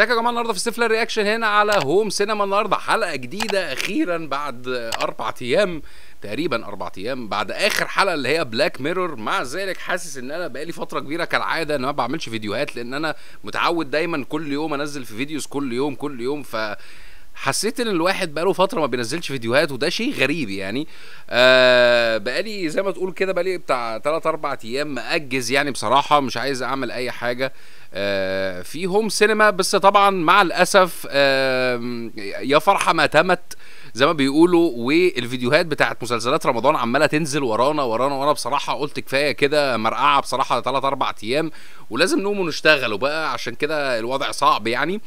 ازيكم يا جماعه النهارده في ستيفلر رياكشن هنا على هوم سينما النهارده حلقه جديده اخيرا بعد اربع ايام تقريبا اربع ايام بعد اخر حلقه اللي هي بلاك ميرور مع ذلك حاسس ان انا بقالي فتره كبيره كالعاده ان ما بعملش فيديوهات لان انا متعود دايما كل يوم انزل في فيديوز كل يوم كل يوم ف حسيت ان الواحد بقاله فتره ما بينزلش فيديوهات وده شيء غريب يعني آه بقالي زي ما تقول كده بقالي بتاع 3 4 ايام مأجز يعني بصراحه مش عايز اعمل اي حاجه آه في هوم سينما بس طبعا مع الاسف آه يا فرحه ما تمت زي ما بيقولوا والفيديوهات بتاعت مسلسلات رمضان عماله تنزل ورانا ورانا وانا بصراحه قلت كفايه كده مرقعه بصراحه 3 4 ايام ولازم نقوم ونشتغل وبقى عشان كده الوضع صعب يعني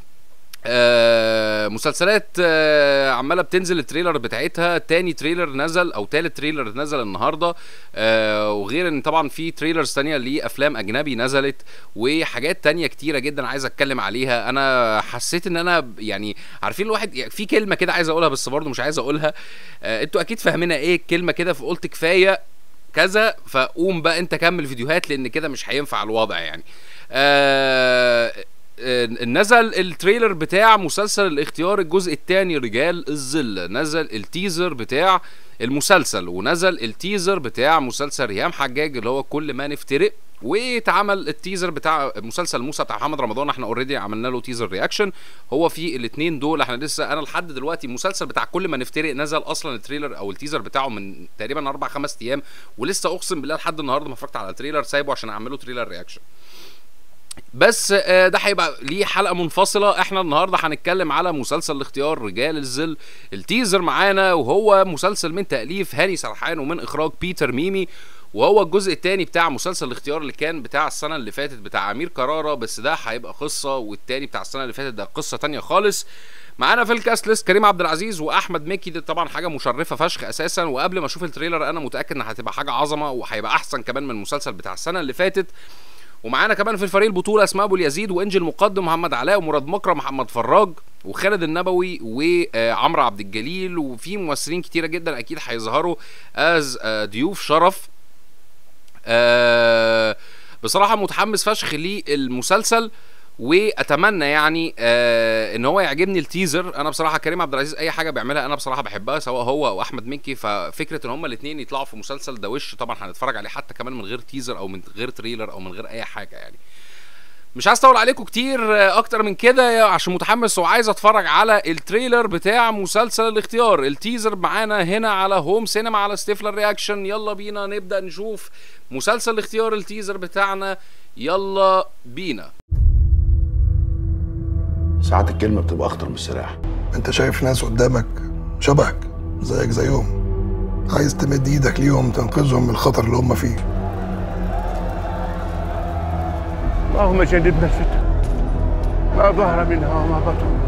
آه مسلسلات آه عماله بتنزل التريلر بتاعتها تاني تريلر نزل او تالت تريلر نزل النهارده آه وغير ان طبعا في تريلرز تانية لافلام اجنبي نزلت وحاجات تانية كتيره جدا عايز اتكلم عليها انا حسيت ان انا يعني عارفين الواحد يعني في كلمه كده عايز اقولها بس برضه مش عايز اقولها آه انتوا اكيد فاهمينها ايه الكلمه كده فقلت كفايه كذا فقوم بقى انت كمل فيديوهات لان كده مش هينفع الوضع يعني آه نزل التريلر بتاع مسلسل الاختيار الجزء الثاني رجال الظل نزل التيزر بتاع المسلسل ونزل التيزر بتاع مسلسل ريهام حجاج اللي هو كل ما نفترق واتعمل التيزر بتاع مسلسل موسى بتاع محمد رمضان احنا اوريدي عملنا له تيزر رياكشن هو في الاثنين دول احنا لسه انا لحد دلوقتي المسلسل بتاع كل ما نفترق نزل اصلا التريلر او التيزر بتاعه من تقريبا اربع خمس ايام ولسه اقسم بالله لحد النهارده ما اتفرجت على التريلر سايبه عشان اعمله تريلر رياكشن بس ده هيبقى ليه حلقه منفصله احنا النهارده هنتكلم على مسلسل الاختيار رجال الظل التيزر معانا وهو مسلسل من تاليف هاني سرحان ومن اخراج بيتر ميمي وهو الجزء الثاني بتاع مسلسل الاختيار اللي كان بتاع السنه اللي فاتت بتاع امير كراره بس ده هيبقى قصه والتاني بتاع السنه اللي فاتت ده قصه تانية خالص معانا في الكاست ليست كريم عبد العزيز واحمد مكي دي طبعا حاجه مشرفه فشخ اساسا وقبل ما اشوف التريلر انا متاكد ان هتبقى حاجه عظمه وهيبقى احسن كمان من المسلسل بتاع السنه اللي فاتت ومعانا كمان في الفريق البطوله اسماء ابو اليزيد وانجل مقدم محمد علاء ومراد مكرم محمد فراج وخالد النبوي وعمرو عبد الجليل وفي ممثلين كتيره جدا اكيد هيظهروا از ضيوف شرف بصراحه متحمس فشخ للمسلسل واتمنى يعني آه ان هو يعجبني التيزر انا بصراحه كريم عبد العزيز اي حاجه بيعملها انا بصراحه بحبها سواء هو او احمد مكي ففكره ان هما الاثنين يطلعوا في مسلسل ده وش طبعا هنتفرج عليه حتى كمان من غير تيزر او من غير تريلر او من غير اي حاجه يعني مش عايز اطول عليكم كتير اكتر من كده عشان متحمس وعايز اتفرج على التريلر بتاع مسلسل الاختيار التيزر معانا هنا على هوم سينما على ستيفلر رياكشن يلا بينا نبدا نشوف مسلسل الاختيار التيزر بتاعنا يلا بينا ساعات الكلمة بتبقى أخطر من السلاح انت شايف ناس قدامك شبهك زيك زيهم عايز تمد ايدك ليهم تنقذهم من الخطر اللي هم فيه اللهم جنبنا الفتن ما ظهر منها وما بطن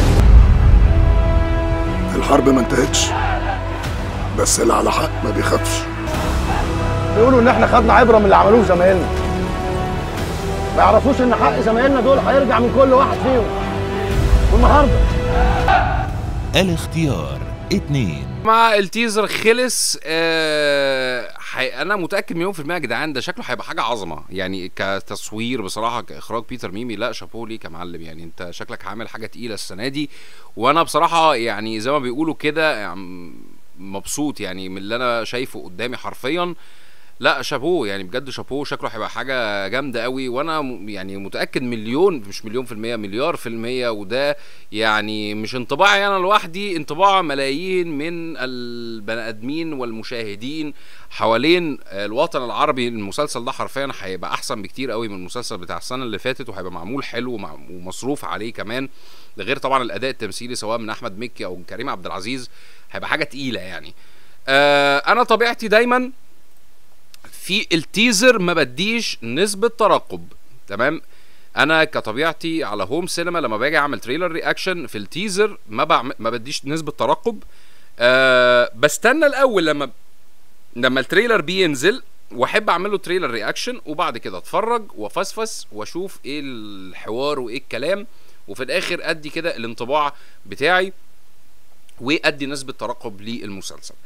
الحرب ما انتهتش بس اللي على حق ما بيخافش بيقولوا ان احنا خدنا عبره من اللي عملوه زمايلنا ما يعرفوش ان حق زمايلنا دول هيرجع من كل واحد فيهم والنهارده الاختيار اتنين مع التيزر خلص آه حي... انا متاكد مليون في الميه يا جدعان ده شكله هيبقى حاجه عظمه يعني كتصوير بصراحه كاخراج بيتر ميمي لا شابوه ليك يا معلم يعني انت شكلك عامل حاجه تقيله السنه دي وانا بصراحه يعني زي ما بيقولوا كده يعني مبسوط يعني من اللي انا شايفه قدامي حرفيا لا شابوه يعني بجد شابوه شكله هيبقى حاجه جامده قوي وانا يعني متاكد مليون مش مليون في الميه مليار في الميه وده يعني مش انطباعي انا لوحدي انطباع ملايين من البني ادمين والمشاهدين حوالين الوطن العربي المسلسل ده حرفيا هيبقى احسن بكتير قوي من المسلسل بتاع السنه اللي فاتت وهيبقى معمول حلو ومصروف عليه كمان ده غير طبعا الاداء التمثيلي سواء من احمد مكي او كريم عبد العزيز هيبقى حاجه تقيله يعني آه انا طبيعتي دايما في التيزر ما بديش نسبة ترقب تمام انا كطبيعتي على هوم سينما لما باجي اعمل تريلر رياكشن في التيزر ما بعمل ما بديش نسبة ترقب أه بستنى الاول لما لما التريلر بينزل واحب اعمل له تريلر رياكشن وبعد كده اتفرج وافسفس واشوف ايه الحوار وايه الكلام وفي الاخر ادي كده الانطباع بتاعي وادي نسبة ترقب للمسلسل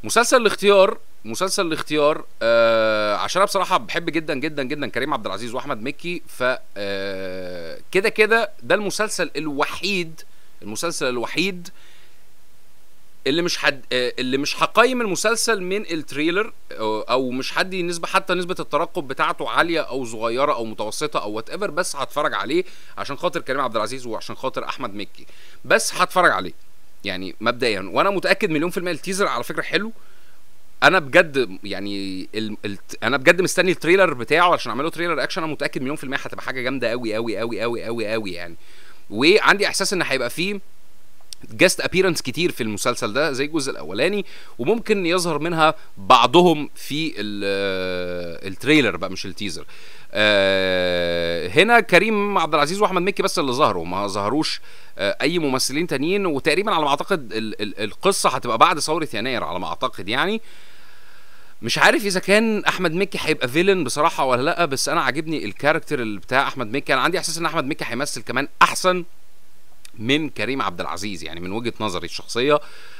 مسلسل الاختيار مسلسل الاختيار آه عشان انا بصراحه بحب جدا جدا جدا كريم عبد العزيز واحمد مكي ف آه، كده كده ده المسلسل الوحيد المسلسل الوحيد اللي مش حد آه، اللي مش هقيم المسلسل من التريلر او أو مش هدي نسبه حتى نسبه الترقب بتاعته عاليه او صغيره او متوسطه او وات ايفر بس هتفرج عليه عشان خاطر كريم عبد العزيز وعشان خاطر احمد مكي بس هتفرج عليه يعني مبدئيا وانا متاكد مليون في الميه التيزر على فكره حلو انا بجد يعني ال... ال... انا بجد مستني التريلر بتاعه عشان اعمله تريلر اكشن انا متاكد مليون في الميه هتبقى حاجه جامده قوي قوي قوي قوي قوي قوي يعني وعندي احساس ان هيبقى فيه جاست ابيرنس كتير في المسلسل ده زي الجزء الاولاني وممكن يظهر منها بعضهم في ال- التريلر بقى مش التيزر آه، هنا كريم عبد العزيز واحمد مكي بس اللي ظهروا ما ظهروش آه، اي ممثلين تانيين وتقريبا على ما اعتقد ال- ال- القصه هتبقى بعد ثوره يناير على ما اعتقد يعني مش عارف اذا كان احمد مكي هيبقى فيلن بصراحه ولا لا بس انا عاجبني الكاركتر اللي بتاع احمد مكي انا عندي احساس ان احمد مكي هيمثل كمان احسن من كريم عبد العزيز يعني من وجهه نظري الشخصيه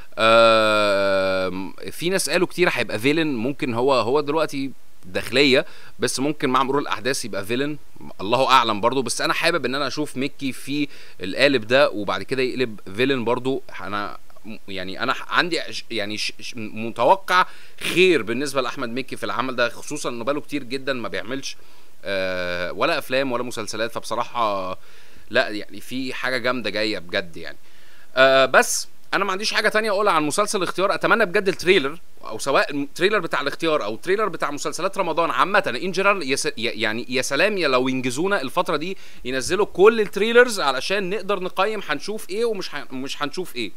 آم، في ناس قالوا كتير هيبقى فيلن ممكن هو هو دلوقتي داخليه بس ممكن مع مرور الاحداث يبقى فيلن الله اعلم برضو بس انا حابب ان انا اشوف ميكي في القالب ده وبعد كده يقلب فيلن برضو انا يعني انا عندي ش- يعني ش- ش- متوقع خير بالنسبه لاحمد مكي في العمل ده خصوصا انه بقاله كتير جدا ما بيعملش آه، ولا افلام ولا مسلسلات فبصراحه لا يعني في حاجه جامده جايه بجد يعني آه بس انا ما عنديش حاجه تانية اقولها عن مسلسل الاختيار اتمنى بجد التريلر او سواء التريلر بتاع الاختيار او التريلر بتاع مسلسلات رمضان عامه ان جنرال يس يعني يا سلام يا لو ينجزونا الفتره دي ينزلوا كل التريلرز علشان نقدر نقيم هنشوف ايه ومش ه... مش هنشوف ايه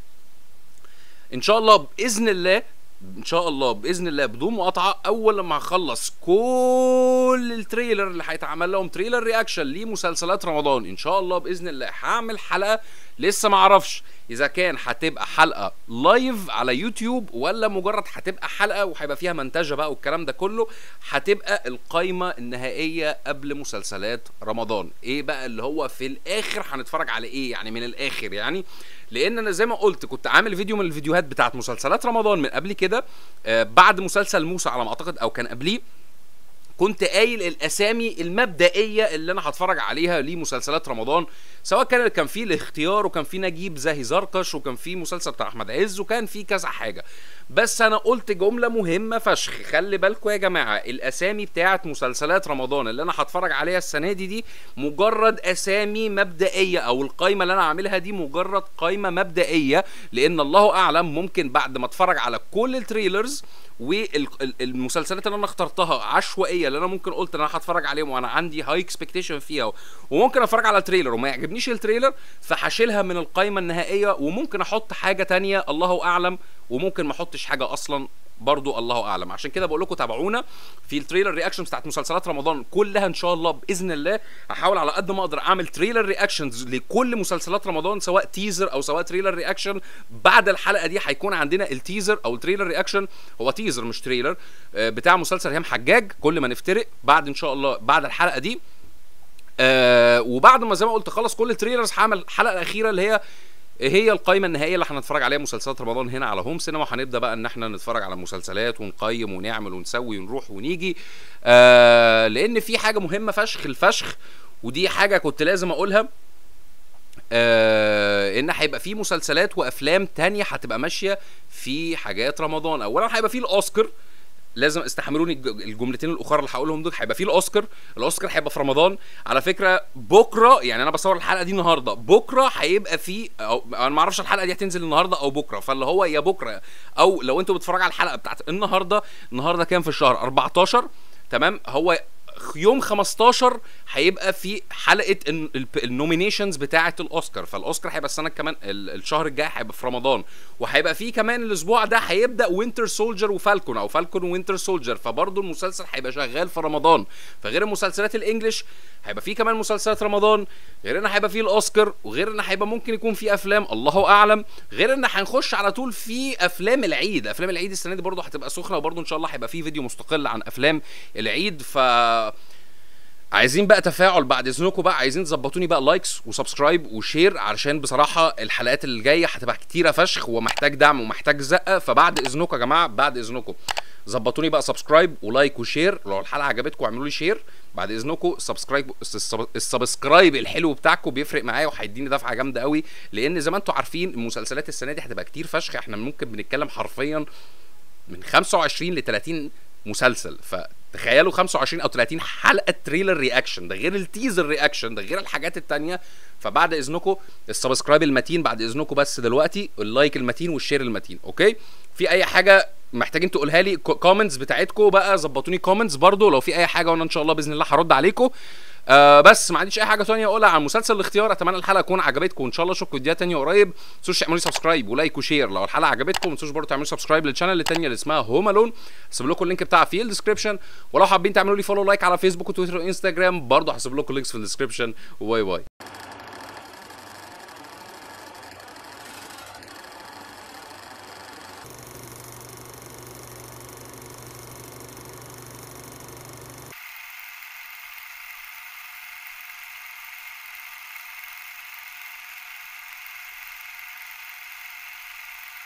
ان شاء الله باذن الله ان شاء الله باذن الله بدون مقاطعه اول لما هخلص كل التريلر اللي هيتعمل لهم تريلر رياكشن لمسلسلات رمضان ان شاء الله باذن الله هعمل حلقه لسه ما اعرفش اذا كان هتبقى حلقه لايف على يوتيوب ولا مجرد هتبقى حلقه وهيبقى فيها منتجه بقى والكلام ده كله هتبقى القايمه النهائيه قبل مسلسلات رمضان ايه بقى اللي هو في الاخر هنتفرج على ايه يعني من الاخر يعني لان انا زي ما قلت كنت عامل فيديو من الفيديوهات بتاعت مسلسلات رمضان من قبل كده آه بعد مسلسل موسى على ما اعتقد او كان قبليه كنت قايل الاسامي المبدئيه اللي انا هتفرج عليها لمسلسلات رمضان سواء كان كان في الاختيار وكان في نجيب زاهي زرقش وكان في مسلسل بتاع احمد عز وكان في كذا حاجه بس انا قلت جمله مهمه فشخ خلي بالكم يا جماعه الاسامي بتاعت مسلسلات رمضان اللي انا هتفرج عليها السنه دي دي مجرد اسامي مبدئيه او القايمه اللي انا عاملها دي مجرد قايمه مبدئيه لان الله اعلم ممكن بعد ما اتفرج على كل التريلرز والمسلسلات اللي انا اخترتها عشوائيه اللي انا ممكن قلت ان انا هتفرج عليهم وانا عندي هاي اكسبكتيشن فيها وممكن اتفرج على التريلر وما يعجبنيش التريلر فهشيلها من القائمه النهائيه وممكن احط حاجه تانية الله اعلم وممكن ما احطش حاجه اصلا برضو الله اعلم عشان كده بقول لكم تابعونا في التريلر رياكشنز بتاعت مسلسلات رمضان كلها ان شاء الله باذن الله هحاول على قد ما اقدر اعمل تريلر رياكشنز لكل مسلسلات رمضان سواء تيزر او سواء تريلر رياكشن بعد الحلقه دي هيكون عندنا التيزر او التريلر رياكشن هو تيزر مش تريلر آه، بتاع مسلسل هيام حجاج كل ما نفترق بعد ان شاء الله بعد الحلقه دي آه وبعد ما زي ما قلت خلص كل التريلرز هعمل الحلقه الاخيره اللي هي هي القائمه النهائيه اللي هنتفرج عليها مسلسلات رمضان هنا على هوم سينما وهنبدا بقى ان احنا نتفرج على مسلسلات ونقيم ونعمل ونسوي ونروح ونيجي آه لان في حاجه مهمه فشخ الفشخ ودي حاجه كنت لازم اقولها آه ان هيبقى في مسلسلات وافلام تانية هتبقى ماشيه في حاجات رمضان اولا هيبقى في الاوسكار لازم استحملوني الج- الجملتين الاخرى اللي هقولهم دول هيبقى فيه الاوسكار الاوسكار هيبقى في رمضان على فكره بكره يعني انا بصور الحلقه دي النهارده بكره هيبقى في أو انا ما اعرفش الحلقه دي هتنزل النهارده او بكره فاللي هو يا بكره او لو انتوا بتتفرجوا على الحلقه بتاعت النهارده النهارده كام في الشهر 14 تمام هو يوم 15 هيبقى في حلقه النومينيشنز بتاعه الاوسكار فالاوسكار هيبقى السنه كمان ال- الشهر الجاي هيبقى في رمضان وهيبقى في كمان الاسبوع ده هيبدا وينتر سولجر وفالكون او فالكون وينتر سولجر فبرضه المسلسل هيبقى شغال في رمضان فغير المسلسلات الانجليش هيبقى في كمان مسلسلات رمضان غير ان هيبقى في الاوسكار وغير ان هيبقى ممكن يكون في افلام الله اعلم غير ان هنخش على طول في افلام العيد افلام العيد السنه دي برضه هتبقى سخنه وبرضه ان شاء الله هيبقى في فيديو مستقل عن افلام العيد ف عايزين بقى تفاعل بعد اذنكم بقى عايزين تظبطوني بقى لايكس وسبسكرايب وشير علشان بصراحه الحلقات اللي جايه هتبقى كتيره فشخ ومحتاج دعم ومحتاج زقه فبعد اذنكم يا جماعه بعد اذنكم ظبطوني بقى سبسكرايب ولايك وشير لو الحلقه عجبتكم اعملوا لي شير بعد اذنكم سبسكرايب السب- السبسكرايب الحلو بتاعكم بيفرق معايا وهيديني دفعه جامده قوي لان زي ما انتم عارفين المسلسلات السنه دي هتبقى كتير فشخ احنا ممكن بنتكلم حرفيا من 25 ل 30 مسلسل فتخيلوا 25 او 30 حلقه تريلر رياكشن ده غير التيزر رياكشن ده غير الحاجات التانية فبعد اذنكم السبسكرايب المتين بعد اذنكم بس دلوقتي اللايك المتين والشير المتين اوكي في اي حاجه محتاجين تقولها لي كومنتس بتاعتكم بقى ظبطوني كومنتس برضو لو في اي حاجه وانا ان شاء الله باذن الله هرد عليكم آه بس ما عنديش اي حاجه تانية اقولها عن مسلسل الاختيار اتمنى الحلقه تكون عجبتكم وان شاء الله اشوفكم فيديوهات تانية قريب ما تنسوش تعملوا لي سبسكرايب ولايك وشير لو الحلقه عجبتكم ما تنسوش برضه تعملوا سبسكرايب للشانل التانية اللي اسمها هوم الون هسيب لكم اللينك بتاعها في الديسكربشن ولو حابين تعملوا لي فولو لايك على فيسبوك وتويتر وانستجرام برضه هسيب لكم اللينكس في الديسكربشن وباي باي